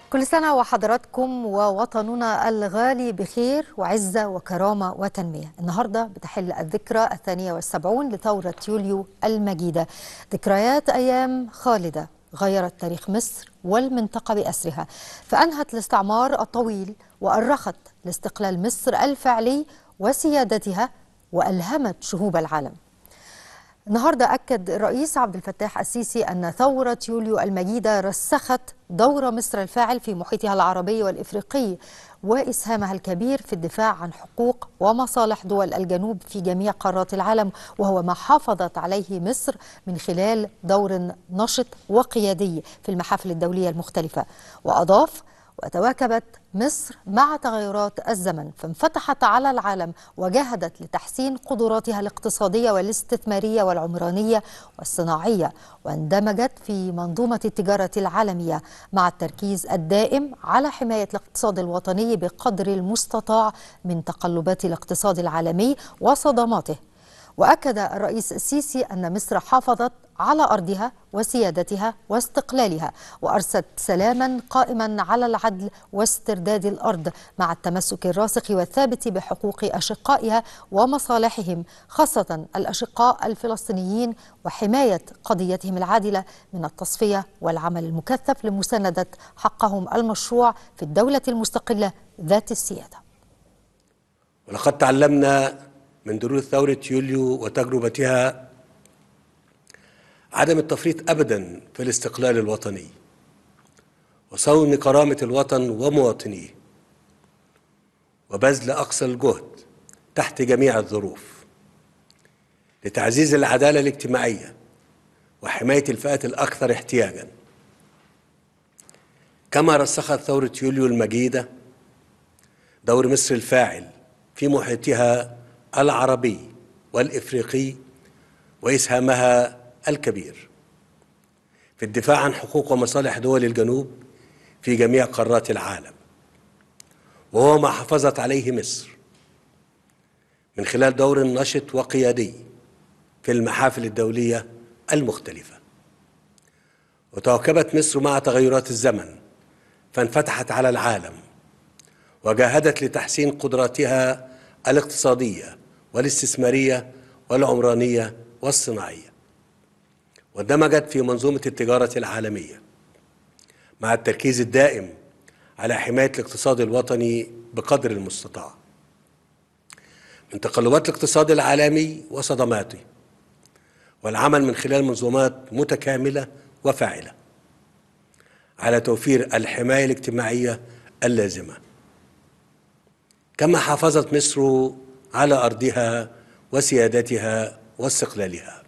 كل سنة وحضراتكم ووطننا الغالي بخير وعزة وكرامة وتنمية النهاردة بتحل الذكرى الثانية والسبعون لثورة يوليو المجيدة ذكريات أيام خالدة غيرت تاريخ مصر والمنطقة بأسرها فأنهت الاستعمار الطويل وأرخت لاستقلال مصر الفعلي وسيادتها وألهمت شهوب العالم النهارده اكد الرئيس عبد الفتاح السيسي ان ثوره يوليو المجيده رسخت دور مصر الفاعل في محيطها العربي والافريقي واسهامها الكبير في الدفاع عن حقوق ومصالح دول الجنوب في جميع قارات العالم وهو ما حافظت عليه مصر من خلال دور نشط وقيادي في المحافل الدوليه المختلفه واضاف وتواكبت مصر مع تغيرات الزمن فانفتحت على العالم وجاهدت لتحسين قدراتها الاقتصادية والاستثمارية والعمرانية والصناعية واندمجت في منظومة التجارة العالمية مع التركيز الدائم على حماية الاقتصاد الوطني بقدر المستطاع من تقلبات الاقتصاد العالمي وصدماته واكد الرئيس السيسي ان مصر حافظت على ارضها وسيادتها واستقلالها وارست سلاما قائما على العدل واسترداد الارض مع التمسك الراسخ والثابت بحقوق اشقائها ومصالحهم خاصه الاشقاء الفلسطينيين وحمايه قضيتهم العادله من التصفيه والعمل المكثف لمسانده حقهم المشروع في الدوله المستقله ذات السياده. ولقد تعلمنا من دروس ثورة يوليو وتجربتها عدم التفريط أبدا في الاستقلال الوطني وصون كرامة الوطن ومواطنيه وبذل أقصى الجهد تحت جميع الظروف لتعزيز العدالة الاجتماعية وحماية الفئات الأكثر احتياجا كما رسخت ثورة يوليو المجيدة دور مصر الفاعل في محيطها العربي والافريقي واسهامها الكبير في الدفاع عن حقوق ومصالح دول الجنوب في جميع قارات العالم وهو ما حافظت عليه مصر من خلال دور نشط وقيادي في المحافل الدوليه المختلفه وتواكبت مصر مع تغيرات الزمن فانفتحت على العالم وجاهدت لتحسين قدراتها الاقتصاديه والاستثماريه والعمرانيه والصناعيه واندمجت في منظومه التجاره العالميه مع التركيز الدائم على حمايه الاقتصاد الوطني بقدر المستطاع من تقلبات الاقتصاد العالمي وصدماته والعمل من خلال منظومات متكامله وفاعله على توفير الحمايه الاجتماعيه اللازمه كما حافظت مصر على ارضها وسيادتها واستقلالها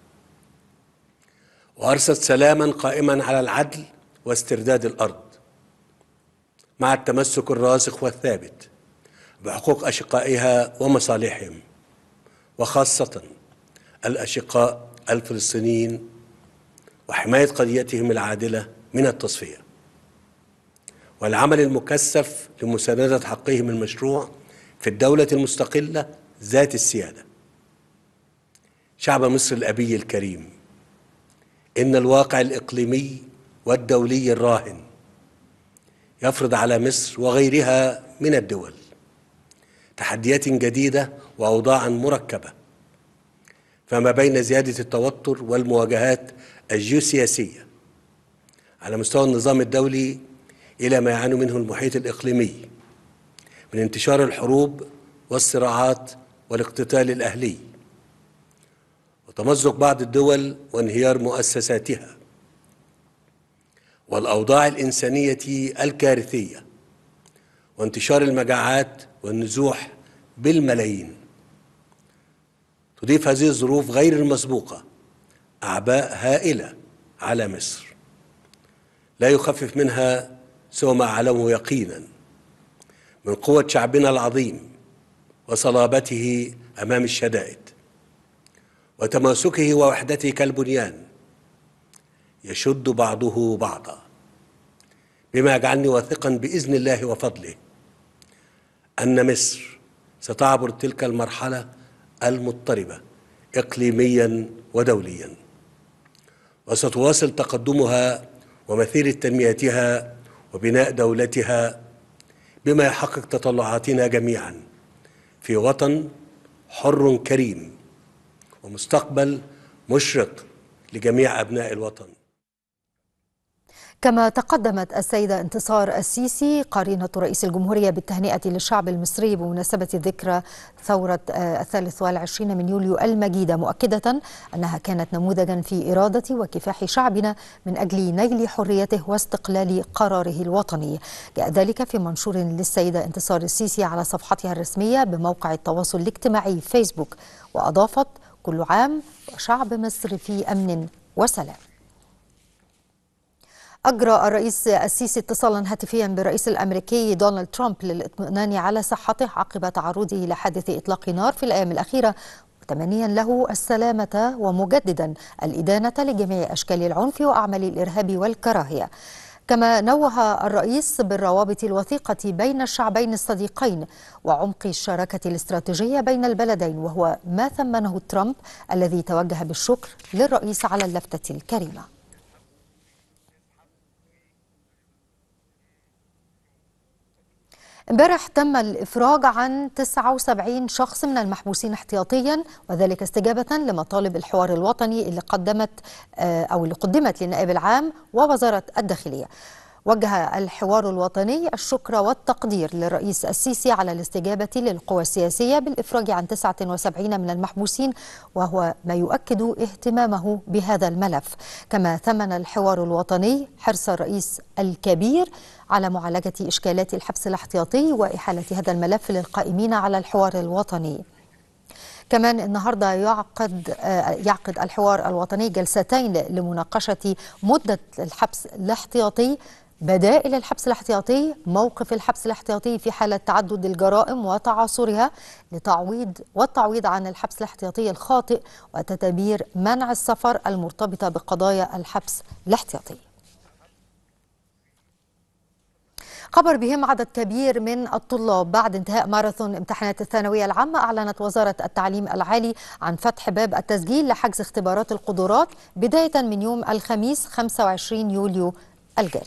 وارست سلاما قائما على العدل واسترداد الارض مع التمسك الراسخ والثابت بحقوق اشقائها ومصالحهم وخاصه الاشقاء الفلسطينيين وحمايه قضيتهم العادله من التصفيه والعمل المكثف لمسانده حقهم المشروع في الدولة المستقلة ذات السيادة شعب مصر الأبي الكريم إن الواقع الإقليمي والدولي الراهن يفرض على مصر وغيرها من الدول تحديات جديدة وأوضاعا مركبة فما بين زيادة التوتر والمواجهات الجيوسياسية على مستوى النظام الدولي إلى ما يعاني منه المحيط الإقليمي من انتشار الحروب والصراعات والاقتتال الاهلي وتمزق بعض الدول وانهيار مؤسساتها والاوضاع الانسانيه الكارثيه وانتشار المجاعات والنزوح بالملايين تضيف هذه الظروف غير المسبوقه اعباء هائله على مصر لا يخفف منها سوى ما اعلمه يقينا من قوة شعبنا العظيم وصلابته أمام الشدائد وتماسكه ووحدته كالبنيان يشد بعضه بعضا بما يجعلني واثقا بإذن الله وفضله أن مصر ستعبر تلك المرحلة المضطربة إقليميا ودوليا وستواصل تقدمها ومسيرة تنميتها وبناء دولتها بما يحقق تطلعاتنا جميعا في وطن حر كريم ومستقبل مشرق لجميع ابناء الوطن كما تقدمت السيدة انتصار السيسي قرينة رئيس الجمهورية بالتهنئة للشعب المصري بمناسبة ذكرى ثورة الثالث والعشرين من يوليو المجيدة مؤكدة أنها كانت نموذجا في إرادة وكفاح شعبنا من أجل نيل حريته واستقلال قراره الوطني جاء ذلك في منشور للسيدة انتصار السيسي على صفحتها الرسمية بموقع التواصل الاجتماعي فيسبوك وأضافت كل عام وشعب مصر في أمن وسلام أجرى الرئيس السيسي اتصالا هاتفيا بالرئيس الأمريكي دونالد ترامب للإطمئنان على صحته عقب تعرضه لحادث إطلاق نار في الأيام الأخيرة متمنيا له السلامة ومجددا الإدانة لجميع أشكال العنف وأعمال الإرهاب والكراهية كما نوه الرئيس بالروابط الوثيقة بين الشعبين الصديقين وعمق الشراكة الاستراتيجية بين البلدين وهو ما ثمنه ترامب الذي توجه بالشكر للرئيس على اللفتة الكريمة امبارح تم الافراج عن 79 شخص من المحبوسين احتياطيا وذلك استجابه لمطالب الحوار الوطني اللي قدمت او اللي قدمت للنائب العام ووزاره الداخليه. وجه الحوار الوطني الشكر والتقدير للرئيس السيسي على الاستجابة للقوى السياسية بالإفراج عن 79 من المحبوسين وهو ما يؤكد اهتمامه بهذا الملف كما ثمن الحوار الوطني حرص الرئيس الكبير على معالجة إشكالات الحبس الاحتياطي وإحالة هذا الملف للقائمين على الحوار الوطني كمان النهارده يعقد يعقد الحوار الوطني جلستين لمناقشه مده الحبس الاحتياطي بدائل الحبس الاحتياطي موقف الحبس الاحتياطي في حالة تعدد الجرائم وتعاصرها لتعويض والتعويض عن الحبس الاحتياطي الخاطئ وتدابير منع السفر المرتبطة بقضايا الحبس الاحتياطي خبر بهم عدد كبير من الطلاب بعد انتهاء ماراثون امتحانات الثانوية العامة أعلنت وزارة التعليم العالي عن فتح باب التسجيل لحجز اختبارات القدرات بداية من يوم الخميس 25 يوليو الجاري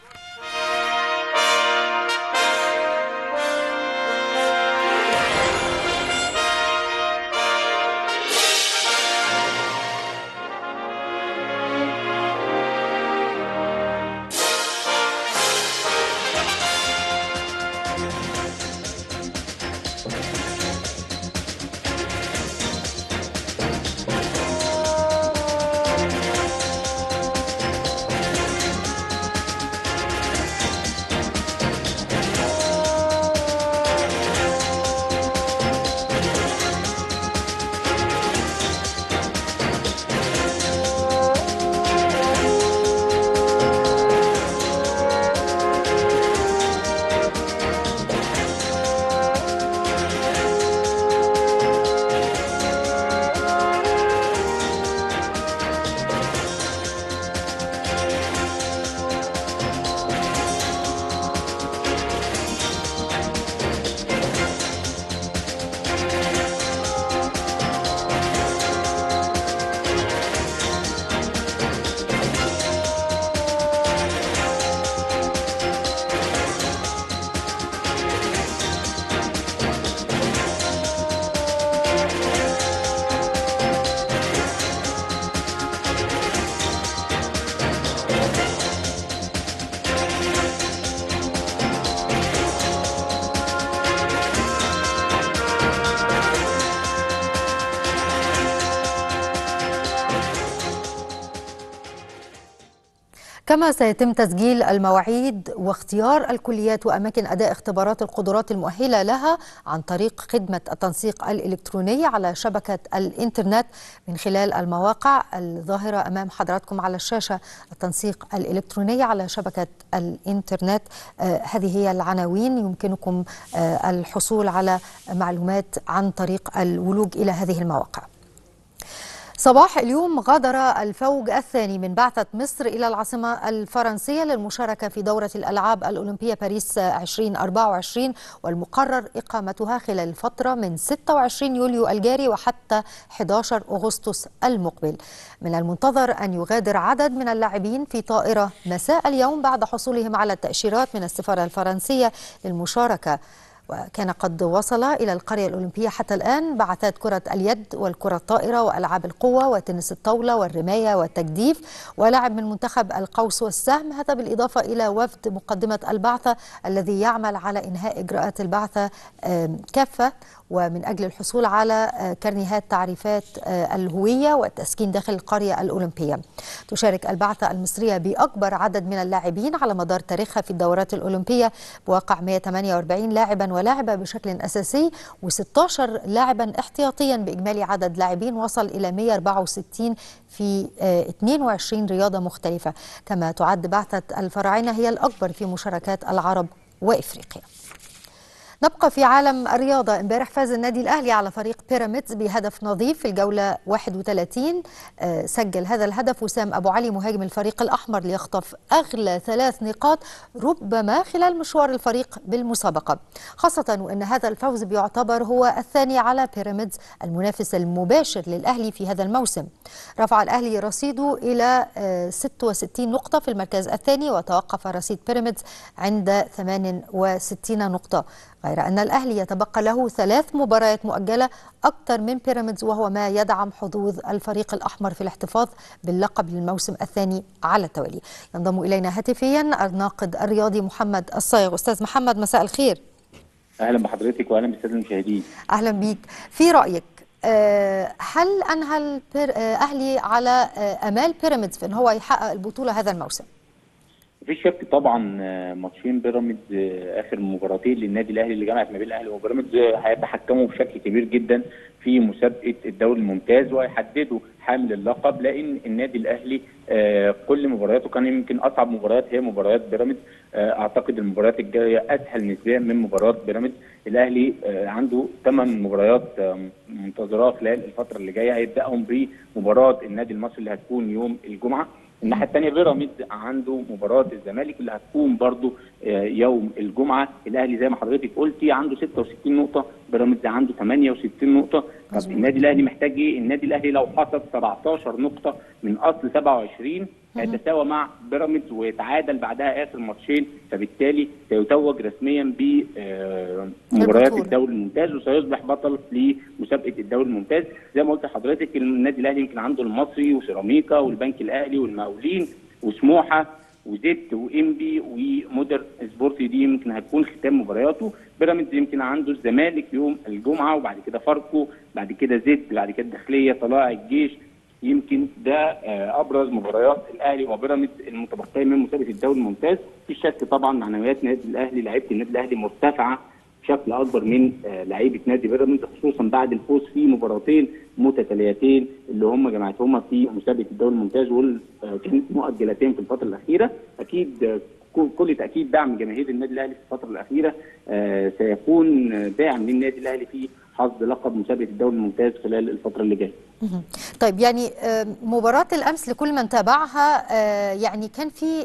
كما سيتم تسجيل المواعيد واختيار الكليات وأماكن أداء اختبارات القدرات المؤهلة لها عن طريق خدمة التنسيق الإلكتروني على شبكة الإنترنت من خلال المواقع الظاهرة أمام حضراتكم على الشاشة التنسيق الإلكتروني على شبكة الإنترنت آه هذه هي العناوين يمكنكم آه الحصول على معلومات عن طريق الولوج إلى هذه المواقع صباح اليوم غادر الفوج الثاني من بعثة مصر إلى العاصمة الفرنسية للمشاركة في دورة الألعاب الأولمبية باريس 2024 والمقرر إقامتها خلال الفترة من 26 يوليو الجاري وحتى 11 أغسطس المقبل من المنتظر أن يغادر عدد من اللاعبين في طائرة مساء اليوم بعد حصولهم على التأشيرات من السفارة الفرنسية للمشاركة وكان قد وصل إلى القرية الأولمبية حتى الآن بعثات كرة اليد والكرة الطائرة وألعاب القوة وتنس الطاولة والرماية والتجديف ولاعب من منتخب القوس والسهم هذا بالإضافة إلى وفد مقدمة البعثة الذي يعمل على إنهاء إجراءات البعثة كافة ومن أجل الحصول على كرنيهات تعريفات الهوية والتسكين داخل القرية الأولمبية تشارك البعثة المصرية بأكبر عدد من اللاعبين على مدار تاريخها في الدورات الأولمبية بواقع 148 لاعبا ولاعبة بشكل أساسي و16 لاعبا احتياطيا بإجمالي عدد لاعبين وصل إلى 164 في 22 رياضة مختلفة كما تعد بعثة الفراعنة هي الأكبر في مشاركات العرب وإفريقيا نبقى في عالم الرياضة امبارح فاز النادي الأهلي على فريق بيراميدز بهدف نظيف في الجولة 31 أه سجل هذا الهدف وسام أبو علي مهاجم الفريق الأحمر ليخطف أغلى ثلاث نقاط ربما خلال مشوار الفريق بالمسابقة خاصة وأن هذا الفوز بيعتبر هو الثاني على بيراميدز المنافس المباشر للأهلي في هذا الموسم رفع الأهلي رصيده إلى أه 66 نقطة في المركز الثاني وتوقف رصيد بيراميدز عند 68 نقطة غير أن الأهلي يتبقى له ثلاث مباريات مؤجلة أكثر من بيراميدز وهو ما يدعم حظوظ الفريق الأحمر في الاحتفاظ باللقب للموسم الثاني على التوالي ينضم إلينا هاتفيا الناقد الرياضي محمد الصايغ أستاذ محمد مساء الخير أهلا بحضرتك وأهلا بالسادة المشاهدين أهلا بيك في رأيك هل أنهى الأهلي على أمال بيراميدز في أن هو يحقق البطولة هذا الموسم؟ مفيش شك طبعا ماتشين بيراميدز اخر مباراتين للنادي الاهلي اللي جمعت ما بين الاهلي وبيراميدز هيتحكموا بشكل كبير جدا في مسابقه الدوري الممتاز وهيحددوا حامل اللقب لان النادي الاهلي كل مبارياته كان يمكن اصعب مباريات هي مباريات بيراميدز اعتقد المباريات الجايه اسهل نسبيا من مباريات بيراميدز الاهلي عنده ثمان مباريات منتظراه خلال الفتره اللي جايه هيبداهم بمباراه النادي المصري اللي هتكون يوم الجمعه الناحيه الثانيه بيراميدز عنده مباراه الزمالك اللي هتكون برضو يوم الجمعه الاهلي زي ما حضرتك قلتي عنده 66 نقطه بيراميدز عنده 68 نقطه طب النادي الاهلي محتاج ايه النادي الاهلي لو حصد 17 نقطه من اصل 27 هيتساوى مع بيراميدز ويتعادل بعدها اخر ماتشين فبالتالي سيتوج رسميا بمباريات الدوري الممتاز وسيصبح بطل لمسابقه الدوري الممتاز زي ما قلت لحضرتك النادي الاهلي يمكن عنده المصري وسيراميكا والبنك الاهلي والمقاولين وسموحه وزد وانبي ومودر سبورتي دي يمكن هتكون ختام مبارياته بيراميدز يمكن عنده الزمالك يوم الجمعه وبعد كده فاركو بعد كده زد بعد كده الداخليه طلائع الجيش يمكن ده ابرز مباريات الاهلي وبيراميدز المتبقيه من مسابقه الدوري الممتاز في شك طبعا معنويات النادي الاهلي لعيبه النادي الاهلي مرتفعه بشكل اكبر من لعيبه نادي بيراميدز خصوصا بعد الفوز في مباراتين متتاليتين اللي هم جمعتهما في مسابقه الدوري الممتاز وكانت مؤجلتين في الفتره الاخيره اكيد كل تاكيد دعم جماهير النادي الاهلي في الفتره الاخيره سيكون داعم للنادي الاهلي في حصد لقب مسابقه الدوري الممتاز خلال الفتره اللي جايه. طيب يعني مباراه الامس لكل من تابعها يعني كان في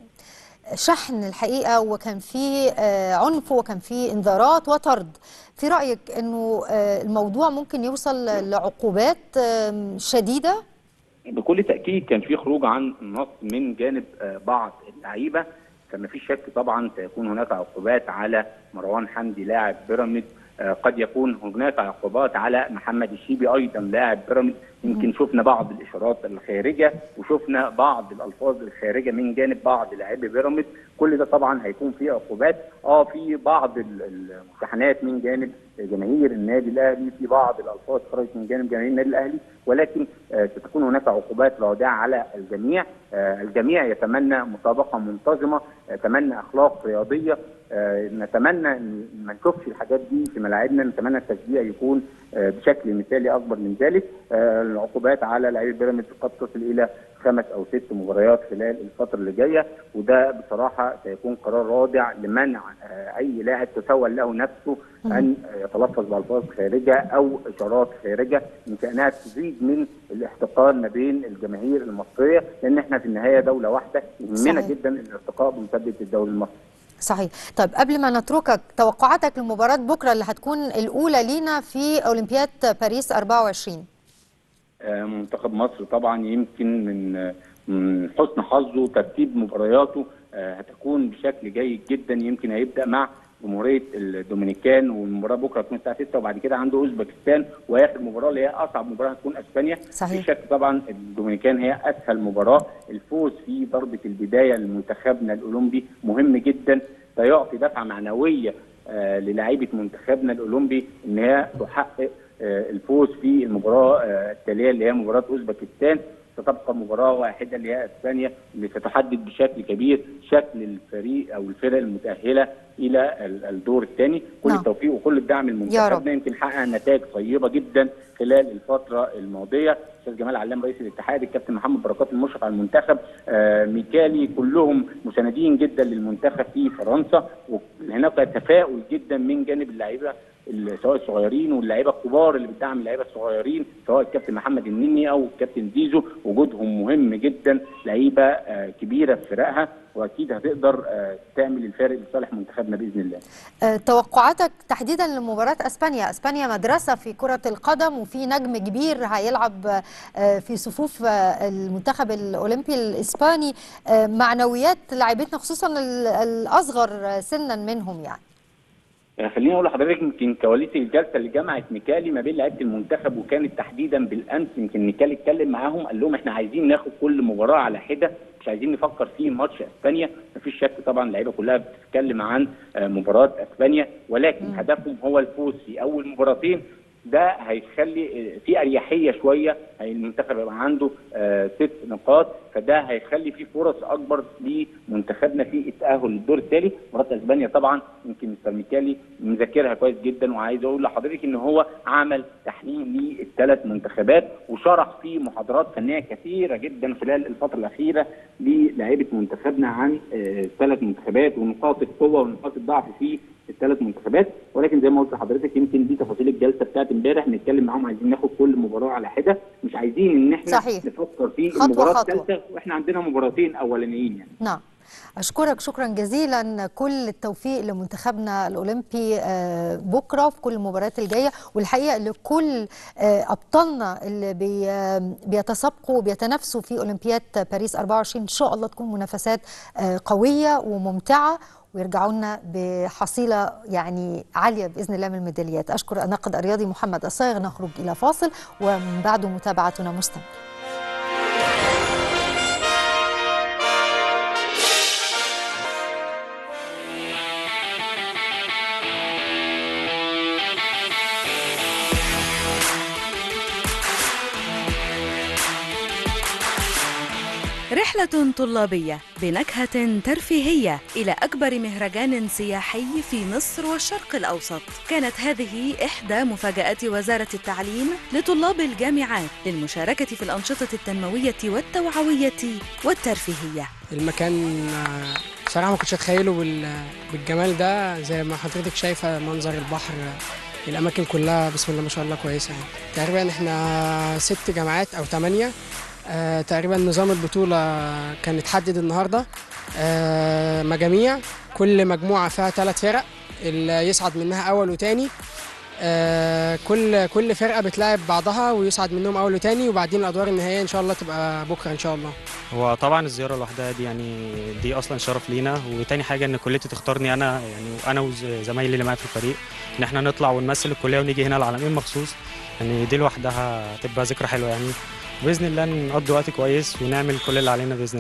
شحن الحقيقه وكان في عنف وكان في انذارات وطرد في رايك انه الموضوع ممكن يوصل لعقوبات شديده بكل تاكيد كان في خروج عن النص من جانب بعض اللعيبه فما فيش شك طبعا سيكون هناك عقوبات على مروان حمدي لاعب بيراميدز قد يكون هناك عقوبات على محمد الشيبي ايضا لاعب بيراميدز يمكن شفنا بعض الاشارات الخارجه وشفنا بعض الالفاظ الخارجه من جانب بعض لاعبي بيراميدز كل ده طبعا هيكون فيه عقوبات اه في بعض المشاحنات من جانب جماهير النادي الاهلي في بعض الالفاظ خرجت من جانب جماهير النادي الاهلي ولكن آه ستكون هناك عقوبات رادعه على الجميع آه الجميع يتمنى مسابقه منتظمه يتمنى اخلاق رياضيه آه نتمنى ان ما نشوفش الحاجات دي في ملاعبنا نتمنى التشجيع يكون بشكل مثالي اكبر من ذلك العقوبات على لعيبه بيراميدز قد تصل الى خمس او ست مباريات خلال الفتره اللي جايه وده بصراحه سيكون قرار رادع لمنع آه، اي لاعب تسول له نفسه ان يتلفظ بالفاظ خارجه او اشارات خارجه من كانها تزيد من الاحتقان ما بين الجماهير المصريه لان احنا في النهايه دوله واحده يهمنا صحيح. جدا الارتقاء بمثابه الدوري المصري صحيح طيب قبل ما نتركك توقعاتك لمباراة بكرة اللي هتكون الأولى لينا في أولمبياد باريس 24 آه، منتخب مصر طبعا يمكن من آه، من حسن حظه ترتيب مبارياته آه، هتكون بشكل جيد جدا يمكن هيبدا مع جمهوريه الدومينيكان والمباراه بكره هتكون الساعه 6 وبعد كده عنده اوزبكستان واخر مباراه اللي هي اصعب مباراه هتكون اسبانيا صحيح. في شك طبعا الدومينيكان هي اسهل مباراه الفوز في ضربه البدايه لمنتخبنا الاولمبي مهم جدا سيعطي دفعه معنويه آه، للاعيبه منتخبنا الاولمبي ان هي تحقق آه، الفوز في المباراه آه، التاليه اللي هي مباراه اوزبكستان ستبقى مباراه واحده اللي هي اسبانيا اللي ستحدد بشكل كبير شكل الفريق او الفرق المتاهله الى ال- الدور الثاني كل نعم. التوفيق وكل الدعم يا رب. لمنتخبنا يمكن حقق نتائج طيبه جدا خلال الفتره الماضيه استاذ جمال علام رئيس الاتحاد الكابتن محمد بركات المشرف على المنتخب آه ميكالي كلهم مساندين جدا للمنتخب في فرنسا وهناك تفاؤل جدا من جانب اللعيبه ال- سواء الصغيرين واللعيبه الكبار اللي بتدعم اللعيبه الصغيرين سواء الكابتن محمد النني او الكابتن زيزو وجودهم مهم جدا لعيبه آه كبيره في فرقها واكيد هتقدر آه تعمل الفارق لصالح منتخبنا باذن الله آه، توقعاتك تحديدا لمباراة اسبانيا، اسبانيا مدرسة في كرة القدم وفي نجم كبير هيلعب آه، في صفوف آه، المنتخب الاولمبي الاسباني، آه، معنويات لاعبتنا خصوصا ال- الاصغر سنا منهم يعني. آه، خليني اقول لحضرتك يمكن كواليس الجلسه اللي جمعت ميكالي ما بين لعيبه المنتخب وكانت تحديدا بالامس يمكن ميكالي اتكلم معاهم قال لهم احنا عايزين ناخد كل مباراه على حده مش عايزين نفكر في ماتش اسبانيا مفيش شك طبعا اللعيبه كلها بتتكلم عن آه، مباراه اسبانيا ولكن هدفهم هو الفوز في اول مباراتين ده هيخلي آه، في اريحيه شويه هي المنتخب يبقى عنده آه، ست نقاط فده هيخلي في فرص اكبر لمنتخبنا في التاهل للدور التالي مباراه اسبانيا طبعا يمكن مستر ميكالي مذاكرها كويس جدا وعايز اقول لحضرتك ان هو عمل تحليل للثلاث منتخبات وشرح في محاضرات فنيه كثيره جدا خلال الفتره الاخيره للاعيبه منتخبنا عن الثلاث منتخبات ونقاط القوه ونقاط الضعف في الثلاث منتخبات ولكن زي ما قلت لحضرتك يمكن دي تفاصيل الجلسه بتاعت امبارح نتكلم معاهم عايزين ناخد كل مباراه على حده مش عايزين ان احنا صحيح. نفكر في خطوة المباراه خطوة. الثالثه واحنا عندنا مباراتين اولانيين يعني نعم أشكرك شكرا جزيلا كل التوفيق لمنتخبنا الأولمبي آه، بكرة في كل المباريات الجاية والحقيقة لكل آه، أبطالنا اللي بي- آه، بيتسابقوا وبيتنافسوا في أولمبياد باريس 24 إن شاء الله تكون منافسات آه، قوية وممتعة ويرجعوا لنا بحصيلة يعني عالية بإذن الله من الميداليات أشكر الناقد الرياضي محمد الصايغ نخرج إلى فاصل ومن بعده متابعتنا مستمرة رحلة طلابية بنكهة ترفيهية إلى أكبر مهرجان سياحي في مصر والشرق الأوسط كانت هذه إحدى مفاجآت وزارة التعليم لطلاب الجامعات للمشاركة في الأنشطة التنموية والتوعوية والترفيهية المكان آه، بصراحة ما كنتش أتخيله بال- بالجمال ده زي ما حضرتك شايفة منظر البحر آه، الأماكن كلها بسم الله ما شاء الله كويسة يعني تقريبا إحنا ست جامعات أو ثمانية آه، تقريبا نظام البطولة كان اتحدد النهاردة آه، مجاميع كل مجموعة فيها ثلاث فرق اللي يصعد منها أول وتاني آه، كل كل فرقة بتلاعب بعضها ويصعد منهم أول وتاني وبعدين الأدوار النهائية إن شاء الله تبقى بكرة إن شاء الله هو طبعا الزياره لوحدها دي يعني دي اصلا شرف لينا وتاني حاجه ان كليتي تختارني انا يعني انا وزمايلي اللي معايا في الفريق ان احنا نطلع ونمثل الكليه ونيجي هنا العالمين مخصوص يعني دي لوحدها تبقى ذكرى حلوه يعني باذن الله نقضي وقت كويس ونعمل كل اللي علينا باذن الله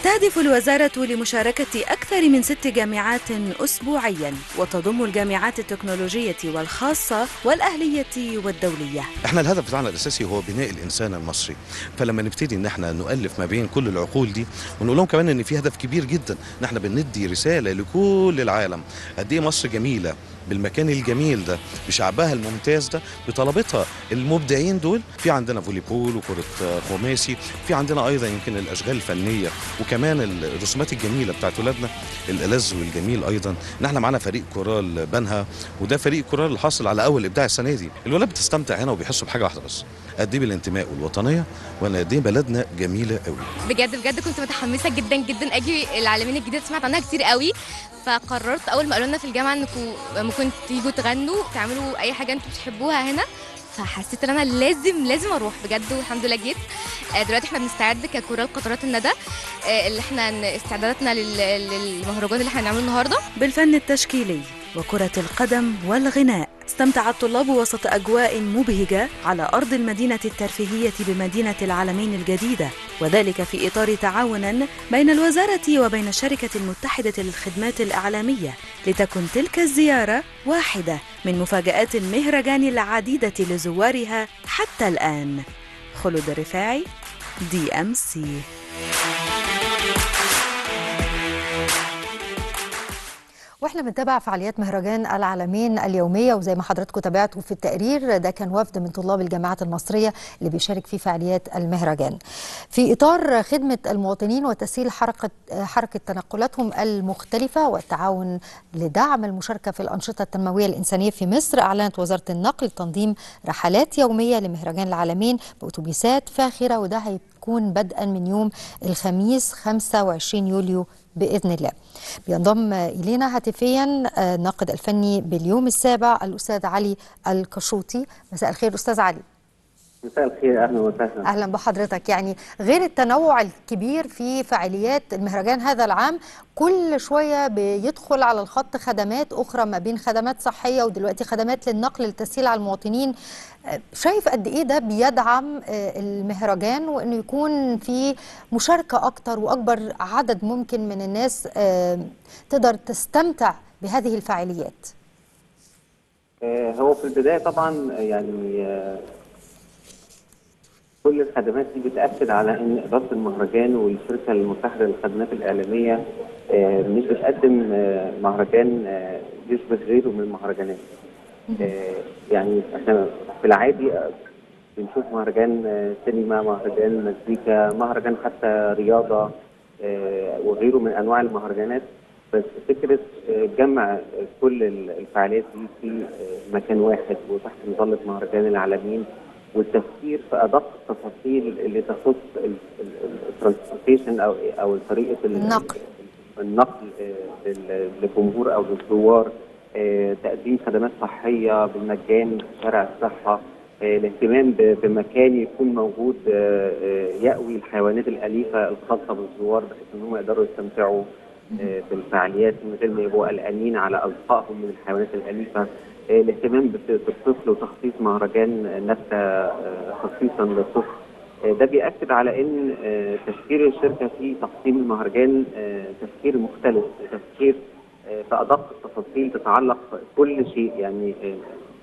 تهدف الوزارة لمشاركة أكثر من ست جامعات أسبوعيا وتضم الجامعات التكنولوجية والخاصة والأهلية والدولية احنا الهدف بتاعنا الاساسي هو بناء الانسان المصري فلما نبتدي ان احنا نؤلف ما بين كل العقول دي ونقول لهم كمان ان في هدف كبير جدا ان احنا بندي رساله لكل العالم قد ايه مصر جميله بالمكان الجميل ده بشعبها الممتاز ده بطلبتها المبدعين دول في عندنا فولي بول وكره آه، خماسي في عندنا ايضا يمكن الاشغال الفنيه وكمان الرسومات الجميله بتاعت ولادنا الالذ والجميل ايضا ان احنا معانا فريق كورال بنها وده فريق كورال اللي حاصل على اول ابداع السنه دي الولاد بتستمتع هنا وبيحسوا بحاجه واحده بس قد ايه بالانتماء والوطنيه وان قد ايه بلدنا جميله قوي بجد بجد كنت متحمسه جدا جدا اجي العالمين الجديده سمعت عنها كتير قوي فقررت اول ما قالوا لنا في الجامعه انكم ممكن تيجوا تغنوا تعملوا اي حاجه انتوا بتحبوها هنا فحسيت ان انا لازم لازم اروح بجد والحمد لله جيت آه، دلوقتي احنا بنستعد ككورال قطرات الندى آه، اللي احنا ن- استعداداتنا لل- للمهرجان اللي احنا هنعمله النهارده بالفن التشكيلي وكرة القدم والغناء استمتع الطلاب وسط أجواء مبهجة على أرض المدينة الترفيهية بمدينة العالمين الجديدة وذلك في إطار تعاون بين الوزارة وبين الشركة المتحدة للخدمات الإعلامية لتكن تلك الزيارة واحدة من مفاجآت المهرجان العديدة لزوارها حتى الآن خلود الرفاعي دي أم سي واحنا بنتابع فعاليات مهرجان العالمين اليوميه وزي ما حضراتكم تابعتوا في التقرير ده كان وفد من طلاب الجامعات المصريه اللي بيشارك في فعاليات المهرجان. في اطار خدمه المواطنين وتسهيل حركه حركه تنقلاتهم المختلفه والتعاون لدعم المشاركه في الانشطه التنمويه الانسانيه في مصر اعلنت وزاره النقل تنظيم رحلات يوميه لمهرجان العالمين باتوبيسات فاخره وده هيكون بدءا من يوم الخميس 25 يوليو باذن الله. بينضم الينا هاتفيا آه، الناقد الفني باليوم السابع الاستاذ علي الكشوطي مساء الخير استاذ علي مساء الخير اهلا وسهلا اهلا بحضرتك يعني غير التنوع الكبير في فعاليات المهرجان هذا العام كل شويه بيدخل على الخط خدمات اخرى ما بين خدمات صحيه ودلوقتي خدمات للنقل للتسهيل على المواطنين آه، شايف قد ايه ده بيدعم آه، المهرجان وانه يكون في مشاركه اكتر واكبر عدد ممكن من الناس آه، تقدر تستمتع بهذه الفعاليات آه، هو في البدايه طبعا يعني آه، كل الخدمات دي بتاكد على ان اداره المهرجان والشركه المتحده للخدمات الاعلاميه آه، مش بتقدم آه، مهرجان آه، يشبه غيره من المهرجانات آه، يعني احنا في العادي آه، بنشوف مهرجان آه، سينما مهرجان مزيكا مهرجان حتى رياضه آه، وغيره من انواع المهرجانات بس فكره آه، جمع كل ال- الفعاليات دي في آه، مكان واحد وتحت مظله مهرجان العالمين والتفكير في ادق التفاصيل اللي تخص الترانسبورتيشن او او طريقه ال- النقل. النقل آه، لل- للجمهور او للزوار آه، تقديم خدمات صحيه بالمجان في شارع الصحه آه، الاهتمام ب- بمكان يكون موجود آه، آه، يأوي الحيوانات الأليفة الخاصة بالزوار بحيث إن هم يقدروا يستمتعوا آه، بالفعاليات من غير ما يبقوا قلقانين على أصدقائهم من الحيوانات الأليفة آه، الاهتمام بت- بالطفل وتخصيص مهرجان نبتة آه، خصيصا للطفل آه، ده بيأكد على ان آه، تفكير الشركه في تقسيم المهرجان آه، تفكير مختلف تفكير آه، في ادق التفاصيل تتعلق كل شيء يعني آه،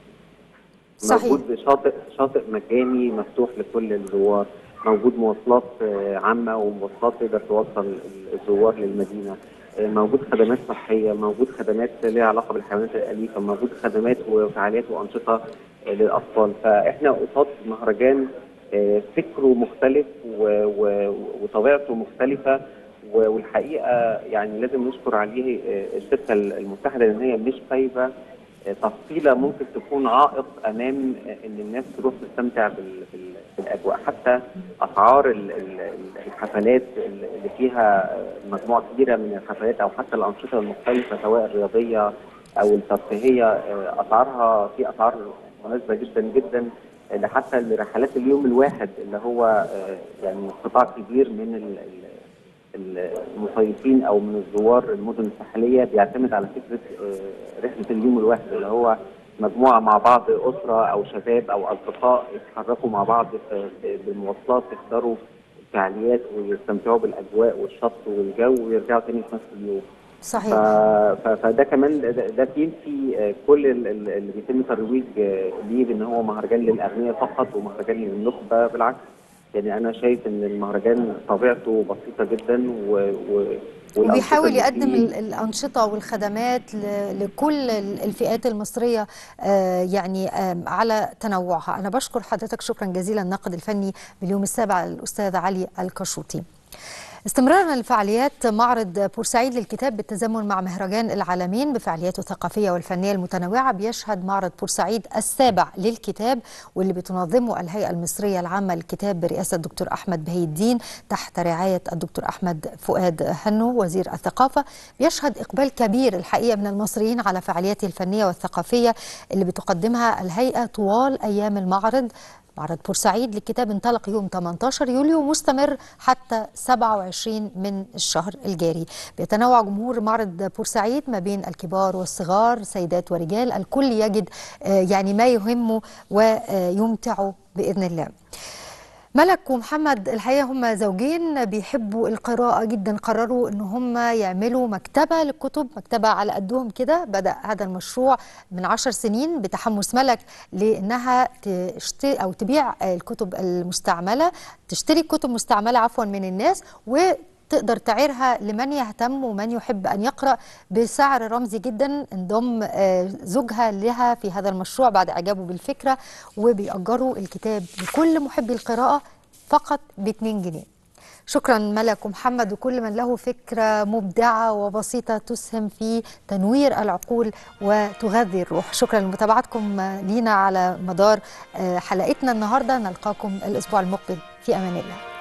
صحيح. موجود شاطئ شاطئ مجاني مفتوح لكل الزوار موجود مواصلات آه، عامه ومواصلات تقدر توصل الزوار للمدينه آه، موجود خدمات صحيه موجود خدمات ليها علاقه بالحيوانات الاليفه موجود خدمات وفعاليات وانشطه آه، للاطفال فاحنا قصاد مهرجان آه، فكره مختلف و- و- وطبيعته مختلفه و- والحقيقه يعني لازم نشكر عليه آه، الشركه المتحده لان هي مش سايبه آه، تفصيله ممكن تكون عائق امام آه، ان الناس تروح تستمتع بال- بال- بالاجواء حتى اسعار ال- ال- الحفلات اللي فيها آه، مجموعه كبيره من الحفلات او حتى الانشطه المختلفه سواء الرياضيه او الترفيهيه آه، اسعارها في اسعار مناسبه جدا جدا آه، حتى لرحلات اليوم الواحد اللي هو آه، يعني قطاع كبير من ال- ال- المصيفين او من الزوار المدن الساحليه بيعتمد على فكره آه، رحله اليوم الواحد اللي هو مجموعه مع بعض اسره او شباب او اصدقاء يتحركوا مع بعض في- في- بالمواصلات يحضروا الفعاليات ويستمتعوا بالاجواء والشط والجو ويرجعوا تاني في نفس اليوم ف... صحيح ف... فده كمان ده, ده بينفي آه، كل ال- ال- اللي بيتم ترويج آه، ليه بان هو مهرجان للاغنياء فقط ومهرجان للنخبه بالعكس يعني انا شايف ان المهرجان طبيعته بسيطه جدا و... و... والأنشطة وبيحاول اللي يقدم فيه- ال- الأنشطة والخدمات ل- لكل ال- الفئات المصرية آه، يعني آم، على تنوعها أنا بشكر حضرتك شكرا جزيلا الناقد الفني باليوم السابع الأستاذ علي الكشوطي استمرارا لفعاليات معرض بورسعيد للكتاب بالتزامن مع مهرجان العالمين بفعالياته الثقافية والفنية المتنوعة بيشهد معرض بورسعيد السابع للكتاب واللي بتنظمه الهيئة المصرية العامة للكتاب برئاسة الدكتور أحمد بهي الدين تحت رعاية الدكتور أحمد فؤاد هنو وزير الثقافة بيشهد إقبال كبير الحقيقة من المصريين على فعالياته الفنية والثقافية اللي بتقدمها الهيئة طوال أيام المعرض معرض بورسعيد للكتاب انطلق يوم 18 يوليو ومستمر حتى 27 من الشهر الجاري بيتنوع جمهور معرض بورسعيد ما بين الكبار والصغار سيدات ورجال الكل يجد آه، يعني ما يهمه ويمتعه بإذن الله ملك ومحمد الحقيقه هم زوجين بيحبوا القراءه جدا قرروا ان هم يعملوا مكتبه للكتب مكتبه على قدهم كده بدا هذا المشروع من عشر سنين بتحمس ملك لانها تشتري او تبيع الكتب المستعمله تشتري كتب مستعمله عفوا من الناس و تقدر تعيرها لمن يهتم ومن يحب أن يقرأ بسعر رمزي جدا انضم آه، زوجها لها في هذا المشروع بعد إعجابه بالفكرة وبيأجروا الكتاب لكل محبي القراءة فقط ب 2 جنيه شكرا ملك ومحمد وكل من له فكرة مبدعة وبسيطة تسهم في تنوير العقول وتغذي الروح شكرا لمتابعتكم لينا على مدار آه، حلقتنا النهاردة نلقاكم الأسبوع المقبل في أمان الله